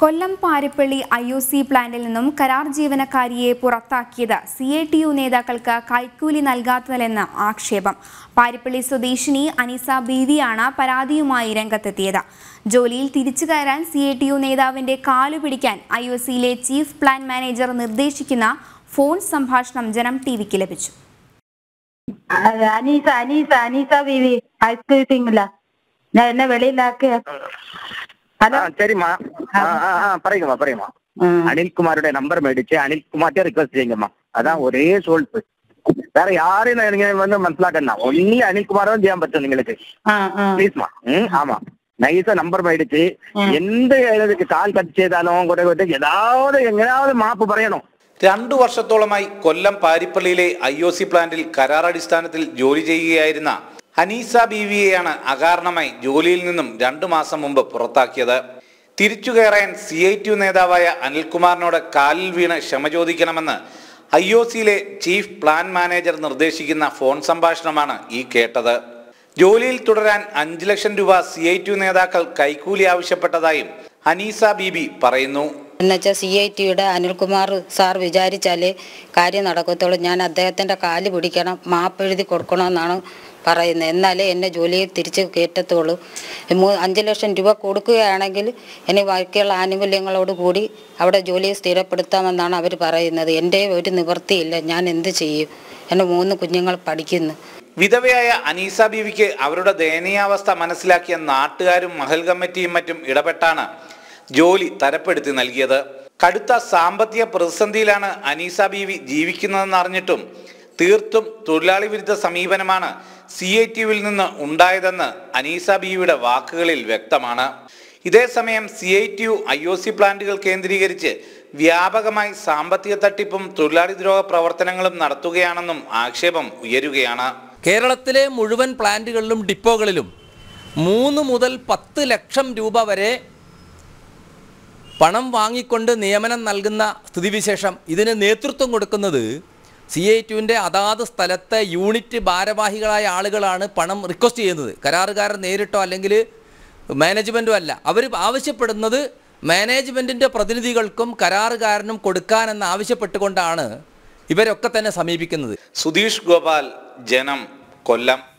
Kollam Paripally I O C പ്ലാന്റിൽ നിന്നും കരാർ ജീവനക്കാരിയെ പുറത്താക്കിയത് സി ഐ ടി യു നേതാക്കൾക്ക് കൈക്കൂലി നൽകാത്തതിലെന്ന് ആക്ഷേപം പാരിപ്പള്ളി സ്വദേശിനി അനീസ ബീവിയാണ് പരാതിയുമായി രംഗത്തെത്തിയത് ജോലിയിൽ തിരിച്ചു കയറാൻ സി ഐ ടി യു നേതാവിന്റെ കാലു പിടിക്കാൻ ഐ ഒ സിയിലെ ചീഫ് പ്ലാൻ മാനേജർ നിർദ്ദേശിക്കുന്ന ഫോൺ സംഭാഷണം ജനം ടി വിക്ക് ലഭിച്ചു അത് അനീസ അനീസ അനീസ ബീവി ഐസ്ക്രീമില്ല ഞാൻ എന്നെ വെളിയിലാക്കിയ ഹലോ ആ சரிம்மா ஆ ஆ ஆ പറയുங்கம்மா പറയുங்கம்மா ഉം. അനിൽകുമാരുടെ നമ്പർ മേടിച്ച് അനിൽകുമാർട്ടെ റിക്വസ്റ്റ് ചെയ്യുங்கம்மா അതാ ഒരേ സോൾസ് വേറെ யாரையும் நீங்க வந்து മനസ്സിലാക്കണ്ട ഒന്നി അനിൽകുമാറും ചെയ്യാൻ പറ്റും നിങ്ങൾക്ക് ആ ആ പ്ലീസ്മാ ആമാ നൈസ നമ്പർ മേടിച്ച് എന്ത് ഏതൊക്കെ കാൽ കട്ട് ചെയ്താലും കുറെ കുറെ ഏതാവത് എങ്ങനെയാவது മാപ്പ് പറയണം രണ്ടു വർഷത്തോളമായി കൊല്ലം പാരിപ്പള്ളിയിലെ ഐ ഒ സി പ്ലാന്റിൽ കരാറടിസ്ഥാനത്തിൽ ജോലി ചെയ്യുകയായിരുന്ന ഹനീസ ബീവിയെയാണ് അകാരണമായി ജോലിയിൽ നിന്നും രണ്ടു മാസം മുമ്പ് പുറത്താക്കിയത് തിരിച്ചു കയറാൻ സി ഐ ടി യു നേതാവായ അനിൽകുമാറിനോട് കാലിൽ വീണ് ക്ഷമ ചോദിക്കണമെന്ന് ഐ ഒ സിയിലെ ചീഫ് പ്ലാൻ മാനേജർ നിർദ്ദേശിക്കുന്ന ഫോൺ സംഭാഷണമാണ് ഈ കേട്ടത് ജോലിയിൽ തുടരാൻ അഞ്ചു ലക്ഷം രൂപ സി ഐ ടി യു നേതാക്കൾ കൈക്കൂലി ആവശ്യപ്പെട്ടതായും ഹനീസ ബീബി പറയുന്നു എന്നുവെച്ചാൽ സി ഐ ടിയുടെ അനിൽകുമാർ സാർ വിചാരിച്ചാലേ കാര്യം നടക്കത്തുള്ളൂ ഞാൻ അദ്ദേഹത്തിൻ്റെ കാല് പിടിക്കണം മാപ്പ് എഴുതി കൊടുക്കണമെന്നാണ് പറയുന്നത് എന്നാലേ എന്നെ ജോലിയിൽ തിരിച്ച് കയറ്റത്തുള്ളൂ മൂ- അഞ്ച് ലക്ഷം രൂപ കൊടുക്കുകയാണെങ്കിൽ ഇനി ബാക്കിയുള്ള ആനുകൂല്യങ്ങളോട് കൂടി അവിടെ ജോലിയെ സ്ഥിരപ്പെടുത്താമെന്നാണ് അവർ പറയുന്നത് എൻ്റെ ഒരു നിവൃത്തിയില്ല ഞാൻ എന്ത് ചെയ്യും എൻ്റെ മൂന്ന് കുഞ്ഞുങ്ങൾ പഠിക്കുന്നു വിധവയായ അനീസ ബീവിക്ക് അവരുടെ ദയനീയാവസ്ഥ മനസ്സിലാക്കിയ നാട്ടുകാരും മഹൽ കമ്മിറ്റിയും മറ്റും ഇടപെട്ടാണ് ജോലി തരപ്പെടുത്തി നൽകിയത് കടുത്ത സാമ്പത്തിക പ്രതിസന്ധിയിലാണ് അനീസ ബീവി ജീവിക്കുന്നതെന്ന് അറിഞ്ഞിട്ടും തീർത്തും തൊഴിലാളി വിരുദ്ധ സമീപനമാണ് സി ഐ ടി യുവിൽ നിന്ന് ഉണ്ടായതെന്ന് അനീസ ബീവിയുടെ വാക്കുകളിൽ വ്യക്തമാണ് ഇതേസമയം C I T U I O C പ്ലാന്റുകൾ കേന്ദ്രീകരിച്ച് വ്യാപകമായി സാമ്പത്തിക തട്ടിപ്പും തൊഴിലാളി ദ്രോഹ പ്രവർത്തനങ്ങളും നടത്തുകയാണെന്നും ആക്ഷേപം ഉയരുകയാണ് കേരളത്തിലെ മുഴുവൻ പ്ലാന്റുകളിലും ഡിപ്പോകളിലും മൂന്ന് മുതൽ പത്ത് ലക്ഷം രൂപ വരെ പണം വാങ്ങിക്കൊണ്ട് നിയമനം നൽകുന്ന സ്ഥിതിവിശേഷം ഇതിന് നേതൃത്വം കൊടുക്കുന്നത് സി ഐ ടുവിൻ്റെ അതാത് സ്ഥലത്തെ യൂണിറ്റ് ഭാരവാഹികളായ ആളുകളാണ് പണം റിക്വസ്റ്റ് ചെയ്യുന്നത് കരാറുകാരൻ നേരിട്ടോ അല്ലെങ്കിൽ മാനേജ്മെൻറ്റും അല്ല അവർ ആവശ്യപ്പെടുന്നത് മാനേജ്മെൻറ്റിൻ്റെ പ്രതിനിധികൾക്കും കരാറുകാരനും കൊടുക്കാനെന്ന് ആവശ്യപ്പെട്ടുകൊണ്ടാണ് ഇവരൊക്കെ തന്നെ സമീപിക്കുന്നത് സുധീഷ് ഗോപാൽ ജനം കൊല്ലം